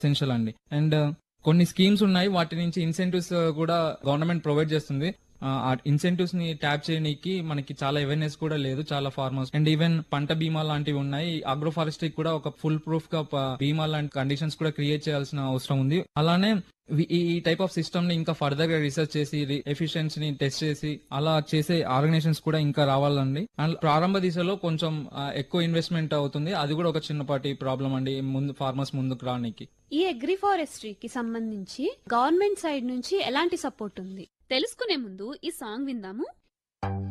essential అండి and కొన్ని schemes ఉన్నాయి వాటి నుంచి ఇన్సెంటివ్స్ కూడా గవర్నమెంట్ ప్రొవైడ్ చేస్తుంది ఆ ఇన్సెంటివ్స్ ని ట్యాప్ చేయడానికి మనకి చాలా అవేర్నెస్ కూడా లేదు చాలా ఫార్మర్స్ అండ్ ఈవెన్ పంట బీమా లాంటివి ఉన్నాయి అగ్రో ఫారెస్ట్రీ కూడా ఒక ఫుల్ ప్రూఫ్ గా ప- బీమా లాంటి కండిషన్స్ కూడా క్రియేట్ చేయాల్సిన అవసరం ఉంది అలానే వి- ఈ టైప్ ఆఫ్ సిస్టమ్ ని ఇంకా ఫర్దర్ గా రీసెర్చ్ చేసి ఎఫిషియన్సీ ని టెస్ట్ చేసి అలా చేసే ఆర్గనైజేషన్స్ కూడా ఇంకా రావాలండి అండ్ ప్రారంభ దిశలో కొంచెం ఆ, ఎక్కువ ఇన్వెస్ట్మెంట్ అవుతుంది అది కూడా ఒక చిన్నపాటి ప్రాబ్లం అండి ముందు ఫార్మర్స్ ముందుకు రానికి ఈ అగ్రి ఫారెస్ట్రీకి సంబంధించి గవర్నమెంట్ సైడ్ నుంచి ఎలాంటి సపోర్ట్ ఉంది తెలుసుకునే ముందు ఈ సాంగ్ విందాము